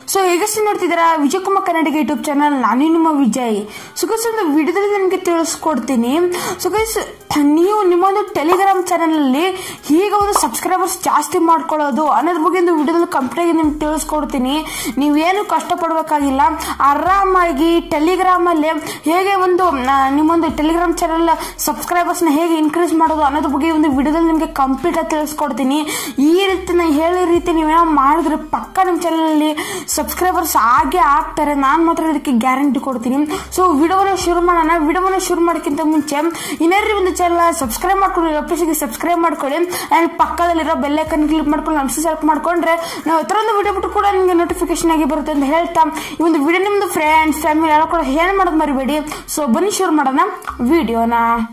so ಹೇಗಷ್ಟು ನೋಡ್ತಿದ್ದೀರಾ Vijay Kumar Kannadiga YouTube channel ನಾನು ನಿಮ್ಮ ವಿಜಯ್ ಸೊ ಗೈಸ್ ಒಂದು ವಿಡಿಯೋದಲ್ಲಿ ನಿಮಗೆ ತಿಳಿಸ್ಕೊಡ್ತೀನಿ ಸೊ ಗೈಸ್ ನೀವು ನಿಮ್ಮೊಂದು ಟೆಲಿಗ್ರಾಮ್ ಚಾನಲಲ್ಲಿ ಈಗ ಒಂದು ಸಬ್ಸ್ಕ್ರೈಬರ್ಸ್ ಜಾಸ್ತಿ ಮಾಡ್ಕೊಳ್ಳೋದು ಅನ್ನೋದ್ರ ಬಗ್ಗೆ ಒಂದು ವಿಡಿಯೋದಲ್ಲಿ ಕಂಪ್ಲೀಟಾಗಿ ನಿಮ್ಗೆ ತಿಳಿಸ್ಕೊಡ್ತೀನಿ ನೀವೇನು ಕಷ್ಟಪಡಬೇಕಾಗಿಲ್ಲ ಆರಾಮಾಗಿ ಟೆಲಿಗ್ರಾಮಲ್ಲಿ ಹೇಗೆ ಒಂದು ಆ, ನಿಮ್ಮೊಂದು ಟೆಲಿಗ್ರಾಮ್ ಚಾನಲ್ ಸಬ್ಸ್ಕ್ರೈಬರ್ಸ್ನ ಹೇಗೆ ಇನ್ಕ್ರೀಸ್ ಮಾಡೋದು ಅನ್ನೋದ್ರ ಬಗ್ಗೆ ಒಂದು ವಿಡಿಯೋದಲ್ಲಿ ನಿಮಗೆ ಕಂಪ್ಲೀಟ್ ಆಗಿ ತಿಳಿಸ್ಕೊಡ್ತೀನಿ ಈ ರೀತಿ ನಾನು ಹೇಳಿದ ರೀತಿ ನೀವೇನೋ ಮಾಡಿದ್ರೆ ಪಕ್ಕ ನಿಮ್ಮ ಚಾನಲಲ್ಲಿ ಸಬ್ಸ್ಕ್ರೈಬರ್ಸ್ ಆಗೇ ಆಗ್ತಾರೆ ನಾನು ಮಾತ್ರ ಇದಕ್ಕೆ ಗ್ಯಾರಂಟಿ ಕೊಡ್ತೀನಿ ಸೊ ವಿಡಿಯೋನ ಶುರು ಮಾಡೋಣ ವಿಡಿಯೋನ ಶುರು ಮಾಡೋಕ್ಕಿಂತ ಮುಂಚೆ ಇನ್ನೇರಿ ಒಂದು ಚಾನಲ್ ಸಬ್ಸ್ಕ್ರೈಬ್ ಮಾಡ್ಕೊಳ್ಳಿ ಆಫೀಸಿಗೆ ಸಬ್ಸ್ಕ್ರೈಬ್ ಮಾಡ್ಕೊಳ್ಳಿ ಆ್ಯಂಡ್ ಪಕ್ಕದಲ್ಲಿರೋ ಬೆಲ್ಲೈಕನ್ ಕ್ಲಿಕ್ ಮಾಡ್ಕೊಂಡು ನಮ್ಮ ಸೆಲೆಕ್ಟ್ ಮಾಡ್ಕೊಂಡ್ರೆ ನಾವು ಹತ್ರ ಒಂದು ವಿಡಿಯೋ ಬಿಟ್ಟು ಕೂಡ ನಿಮಗೆ ನೋಟಿಫಿಕೇಶನ್ ಆಗಿ ಬರುತ್ತೆ ಅಂತ ಹೇಳ್ತಾ ಈ ಒಂದು ವಿಡಿಯೋ ನಿಮ್ಮದು ಫ್ರೆಂಡ್ಸ್ ಫ್ಯಾಮಿಲಿ ಎಲ್ಲ ಕೂಡ ಏನು ಮಾಡೋದು ಮರಿಬೇಡಿ ಸೊ ಬನ್ನಿ ಶುರು ಮಾಡೋಣ ವಿಡಿಯೋನ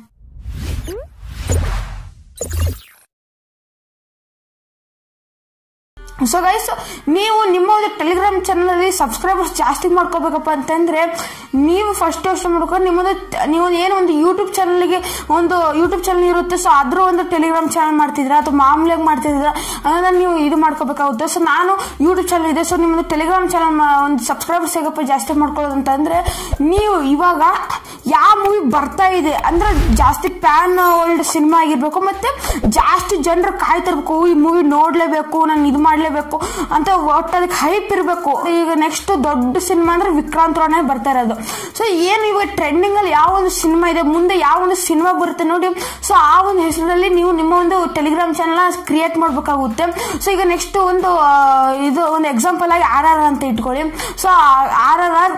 ಸೊ ಗೈಸ್ ನೀವು ನಿಮ್ಮ ಒಂದು ಟೆಲಿಗ್ರಾಮ್ ಚಾನಲಲ್ಲಿ ಸಬ್ಸ್ಕ್ರೈಬರ್ಸ್ ಜಾಸ್ತಿ ಮಾಡ್ಕೋಬೇಕಪ್ಪ ಅಂತಂದ್ರೆ ನೀವು ಫಸ್ಟ್ ಯೋಚನೆ ಮಾಡ್ಕೊಂಡು ನಿಮ್ಮೊಂದು ನೀವು ಏನೋ ಒಂದು ಯೂಟ್ಯೂಬ್ ಚಾನಲ್ಗೆ ಒಂದು ಯೂಟ್ಯೂಬ್ ಚಾನಲ್ ಇರುತ್ತೆ ಸೊ ಅದ್ರ ಒಂದು ಟೆಲಿಗ್ರಾಮ್ ಚಾನಲ್ ಮಾಡ್ತಿದ್ರ ಅಥವಾ ಮಾಮೂಲಿಯಾಗಿ ಮಾಡ್ತಿದ್ರ ಅದನ್ನ ನೀವು ಇದು ಮಾಡ್ಕೋಬೇಕಾಗುತ್ತೆ ಸೊ ನಾನು ಯೂಟ್ಯೂಬ್ ಚಾನಲ್ ಇದೆ ಸೊ ನಿಮ್ಮದು ಟೆಲಿಗ್ರಾಮ್ ಚಾನಲ್ ಒಂದು ಸಬ್ಸ್ಕ್ರೈಬರ್ಸ್ ಹೇಗಪ್ಪ ಜಾಸ್ತಿ ಮಾಡ್ಕೊಳ್ಳೋದು ಅಂತಂದ್ರೆ ನೀವು ಇವಾಗ ಯಾವ ಮೂವಿ ಬರ್ತಾ ಇದೆ ಅಂದ್ರೆ ಜಾಸ್ತಿ ಪ್ಯಾನ್ ಓಲ್ಡ್ ಸಿನಿಮಾ ಆಗಿರ್ಬೇಕು ಮತ್ತೆ ಜಾಸ್ತಿ ಜನರು ಕಾಯ್ತಿರ್ಬೇಕು ಈ ಮೂವಿ ನೋಡ್ಲೇಬೇಕು ನಾನು ಇದು ಮಾಡ್ಲೇಬೇಕು ಅಂತ ಒಟ್ಟು ಅದಕ್ಕೆ ಹೈಪ್ ಇರಬೇಕು ಈಗ ನೆಕ್ಸ್ಟ್ ದೊಡ್ಡ ಸಿನಿಮಾ ಅಂದ್ರೆ ವಿಕ್ರಾಂತ್ ರೋಣೆ ಬರ್ತಾ ಇರೋದು ಸೊ ಏನು ಇವಾಗ ಟ್ರೆಂಡಿಂಗ್ ಅಲ್ಲಿ ಯಾವ ಒಂದು ಸಿನಿಮಾ ಇದೆ ಮುಂದೆ ಯಾವ ಒಂದು ಸಿನಿಮಾ ಬರುತ್ತೆ ನೋಡಿ ಸೊ ಆ ಒಂದು ಹೆಸರಲ್ಲಿ ನೀವು ನಿಮ್ಮ ಒಂದು ಟೆಲಿಗ್ರಾಮ್ ಚಾನಲ್ ಕ್ರಿಯೇಟ್ ಮಾಡ್ಬೇಕಾಗುತ್ತೆ ಸೊ ಈಗ ನೆಕ್ಸ್ಟ್ ಒಂದು ಆ, ಇದು ಒಂದು ಎಕ್ಸಾಂಪಲ್ ಆಗಿ ಆರ್ ಆರ್ ಅಂತ ಇಟ್ಕೊಳ್ಳಿ so R R R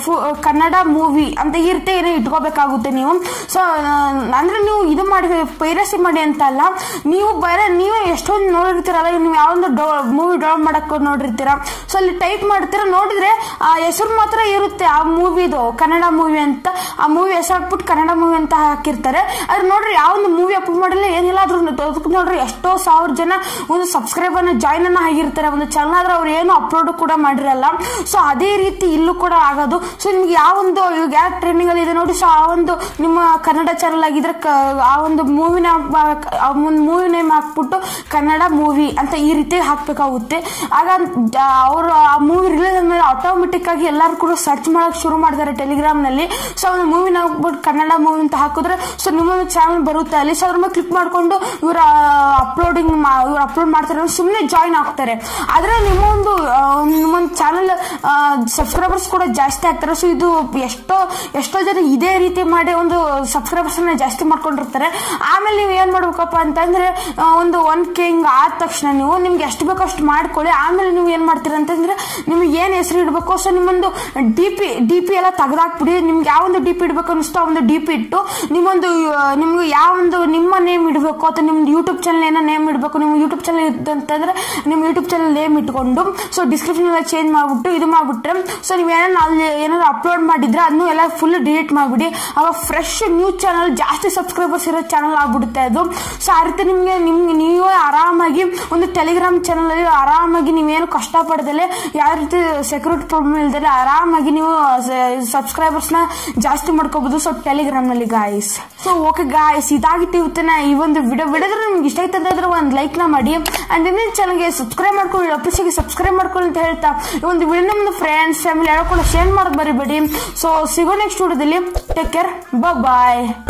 Kannada movie ಅಂತ ಈ ರೀತಿ ಏನೋ ಇಟ್ಕೋಬೇಕಾಗುತ್ತೆ ನೀವು ಸೊ ಅಂದ್ರೆ ನೀವು ಇದು ಮಾಡಿ ಪೈರಸಿ ಮಾಡಿ ಅಂತ ಅಲ್ಲ ನೀವು ಬೇರೆ ನೀವು ಎಷ್ಟೊಂದು ನೋಡಿರ್ತೀರಲ್ಲ ನೀವು ಯಾವೊಂದು ಮೂವಿ ಡೌನ್ ಮಾಡಕ್ ನೋಡಿರ್ತೀರ ಸೊ ಅಲ್ಲಿ ಟೈಪ್ ಮಾಡ್ತೀರಾ ನೋಡಿದ್ರೆ ಆ ಹೆಸರು ಮಾತ್ರ ಇರುತ್ತೆ ಆ ಮೂವಿದು ಕನ್ನಡ ಮೂವಿ ಅಂತ ಆ ಮೂವಿ ಹೆಸರು ಹಾಕ್ಬಿಟ್ಟು ಕನ್ನಡ ಮೂವಿ ಅಂತ ಹಾಕಿರ್ತಾರೆ ಅದ್ರ ನೋಡ್ರಿ ಯಾವ ಒಂದು ಮೂವಿ ಅಪ್ಲೋಡ್ ಮಾಡಿಲ್ಲ ಏನಿಲ್ಲ ಅದ್ರ ಅದಕ್ಕೆ ನೋಡ್ರಿ ಎಷ್ಟೋ ಸಾವಿರ ಜನ ಒಂದು ಸಬ್ಸ್ಕ್ರೈಬರ್ನ ಜಾಯ್ನ್ ಅನ್ನ ಆಗಿರ್ತಾರೆ ಒಂದು ಚಾನಲ್ ಆದ್ರೆ ಅವ್ರು ಏನು ಅಪ್ಲೋಡ್ ಕೂಡ ಮಾಡಿರಲ್ಲ ಸೊ ಅದೇ ರೀತಿ ಇಲ್ಲೂ ಕೂಡ ಆಗೋದು ಸೊ ನಿಮ್ಗೆ ಯಾವ ಒಂದು ಇವಾಗ ಯಾವ ಟ್ರೆಂಡಿಂಗ್ ಅಲ್ಲಿ ಇದೆ ನೋಡಿ ಸೊ ಆ ಒಂದು ನಿಮ್ಮ ಕನ್ನಡ ಚಾನಲ್ ಆಗಿದ್ರೆ ಕ- ಆ ಒಂದು ಮೂವಿನ ಆ ಒಂದು ಮೂವಿ ನೇಮ್ ಹಾಕ್ಬಿಟ್ಟು ಕನ್ನಡ ಮೂವಿ ಅಂತ ಈ ರೀತಿ ಹಾಕ್ಬೇಕಾಗುತ್ತೆ ಆಗ ಅವರು ಆ ಮೂವಿ ರಿಲೀಸ್ ಆದ್ಮೇಲೆ ಆಟೋಮೆಟಿಕ್ ಆಗಿ ಎಲ್ಲರೂ ಕೂಡ ಸರ್ಚ್ ಮಾಡಕ್ ಶುರು ಮಾಡ್ತಾರೆ ಟೆಲಿಗ್ರಾಮ್ ನಲ್ಲಿ ಸೊ ಒಂದು ಮೂವಿನ ಹಾಕ್ಬಿಟ್ಟು ಕನ್ನಡ ಮೂವಿ ಅಂತ ಹಾಕಿದ್ರೆ ಸೊ ನಿಮ್ಮೊಂದು ಚಾನಲ್ ಬರುತ್ತೆ ಅಲ್ಲಿ ಸೊ ಅದ್ರ ಮೇಲೆ ಕ್ಲಿಕ್ ಮಾಡ್ಕೊಂಡು ಇವ್ರ ಅಪ್ಲೋಡಿಂಗ್ ಇವ್ರು ಅಪ್ಲೋಡ್ ಮಾಡ್ತಾರೆ ಸುಮ್ಮನೆ ಜಾಯಿನ್ ಆಗ್ತಾರೆ ಆದ್ರೆ ನಿಮ್ಮ ಒಂದು ಆ, ನಿಮ್ಮೊಂದು ಚಾನಲ್ ಸಬ್ಸ್ಕ್ರೈಬರ್ಸ್ ಕೂಡ ಜಾಸ್ತಿ ಆಗ್ತಾರೆ ಸೊ ಇದು ಎಷ್ಟೋ ಎಷ್ಟೋ ಜನ ಇದೇ ರೀತಿ ಮಾಡಿ ಒಂದು ಸಬ್ಸ್ಕ್ರೈಬರ್ಸ್ ಜಾಸ್ತಿ ಮಾಡ್ಕೊಂಡಿರ್ತಾರೆ ಆಮೇಲೆ ನೀವು ಏನ್ ಮಾಡ್ಬೇಕಪ್ಪ ಅಂತಂದ್ರೆ ಆ, ಒಂದು ಒನ್ ಕೆ ಹಿಂಗ್ ಆದ ತಕ್ಷಣ ನೀವು ನಿಮ್ಗೆ ಎಷ್ಟು ಬೇಕೋ ಅಷ್ಟು ಮಾಡ್ಕೊಳ್ಳಿ ಆಮೇಲೆ ನೀವು ಏನ್ ಮಾಡ್ತೀರಾ ಅಂತಂದ್ರೆ ನಿಮ್ಗೆ ಏನ್ ಹೆಸರು ಇಡಬೇಕು ಸೊ ನಿಮ್ಮೊಂದು ಡಿ ಪಿ ಡಿ ಪಿ ಎಲ್ಲ ತೆಗೆದಾಕ್ಬಿಡಿ ನಿಮ್ಗೆ ಯಾವ ಒಂದು ಡಿ ಪಿ ಇಡಬೇಕು ಅನಿಸ್ತೋ ಆ ಒಂದು ಡಿ ಪಿ ಇಟ್ಟು ನಿಮ್ಮೊಂದು ಆ, ನಿಮ್ಗೆ ಯಾವ ಒಂದು ನಿಮ್ಮ ನೇಮ್ ಇಡಬೇಕು ಅಥವಾ ನಿಮ್ದು ಯೂಟ್ಯೂಬ್ ಚಾನಲ್ ಏನೋ ನೇಮ್ ಇಡಬೇಕು ನಿಮ್ಮ ಯೂಟ್ಯೂಬ್ ಚಾನಲ್ ಇದ್ದಂತಂದ್ರೆ ನಿಮ್ಮ ಯೂಟ್ಯೂಬ್ ಚಾನಲ್ ನೇಮ್ ಇಟ್ಕೊಂಡು ಸೊ ಡಿಸ್ಕ್ರಿಪ್ಷನ್ ಎಲ್ಲ ಚೇಂಜ್ ಮಾಡ್ಬಿಟ್ಟು ಇದು ಮಾಡ್ಬಿಟ್ರೆ ಸೊ ನೀವು ಏನಾದ್ರು ಅಲ್ಲಿ ಏನಾದ್ರು ಅಪ್ಲೋಡ್ ಮಾಡಿದ್ರೆ ಅದನ್ನು ಎಲ್ಲ ಫುಲ್ ಡಿಲೀಟ್ ಮಾಡಿಬಿಡಿ ಅವಾಗ ಫ್ರೆಶ್ ನ್ಯೂಸ್ ಚಾನಲ್ ಜಾಸ್ತಿ ಸಬ್ಸ್ಕ್ರೈಬರ್ಸ್ ಇರೋ ಚಾನಲ್ ಆಗ್ಬಿಡುತ್ತೆ ಅದು ಸೊ ಆ ರೀತಿ ನಿಮಗೆ ನಿಮ್ಗೆ ನೀವು ಆರಾಮಾಗಿ ಒಂದು ಟೆಲಿಗ್ರಾಮ್ ಚಾನಲ್ ಅಲ್ಲಿ ಆರಾಮಾಗಿ ನೀವೇನು ಕಷ್ಟಪಡದಲೆ ಯಾವ ರೀತಿ ಸೆಕ್ಯೂರಿಟಿ ಪ್ರಾಬ್ಲಮ್ ಇಲ್ದಲೆ ಆರಾಮಾಗಿ ನೀವು ಸಬ್ಸ್ಕ್ರೈಬರ್ಸ್ ನ ಜಾಸ್ತಿ ಮಾಡ್ಕೋಬಹುದು ಸೊ ಟೆಲಿಗ್ರಾಮ್ ನಲ್ಲಿ ಗಾಯ್ಸ್ ಸೊ ಓಕೆ ಗಾಯ್ಸ್ ಇದಾಗಿತ್ತು ಇವತ್ತಿನ ಈ ಒಂದು ವಿಡಿಯೋ ವಿಡಿಯೋದ್ರೆ ನಿಮ್ಗೆ ಇಷ್ಟ ಆಯ್ತು ಅಂತಂದ್ರೆ ಒಂದು ಲೈಕ್ ನ ಮಾಡಿ ಅಂಡ್ ಇನ್ನೊಂದು ಚಾನಲ್ಗೆ ಸಬ್ಸ್ಕ್ರೈಬ್ ಮಾಡ್ಕೊಳ್ಳಿ ಅಫೀಸಿಗೆ ಸಬ್ಸ್ಕ್ರೈಬ್ ಮಾಡ್ಕೊಳ್ಳಿ ಅಂತ ಹೇಳ್ತಾ ಈ ಒಂದು ವಿಡಿಯೋ ನಮ್ಮದು ಫ್ರೆಂಡ್ಸ್ ಫ್ಯಾಮಿಲಿ ಯಾರು ಕೂಡ ಶೇರ್ ಮಾಡೋದು ಬರಿಬೇಡಿ ಸೊ ಸಿಗೋ ನೆಕ್ಸ್ಟ್ ವಿಡಿಯೋದಲ್ಲಿ ಟೇಕ್ ಕೇರ್ ಬಾಯ್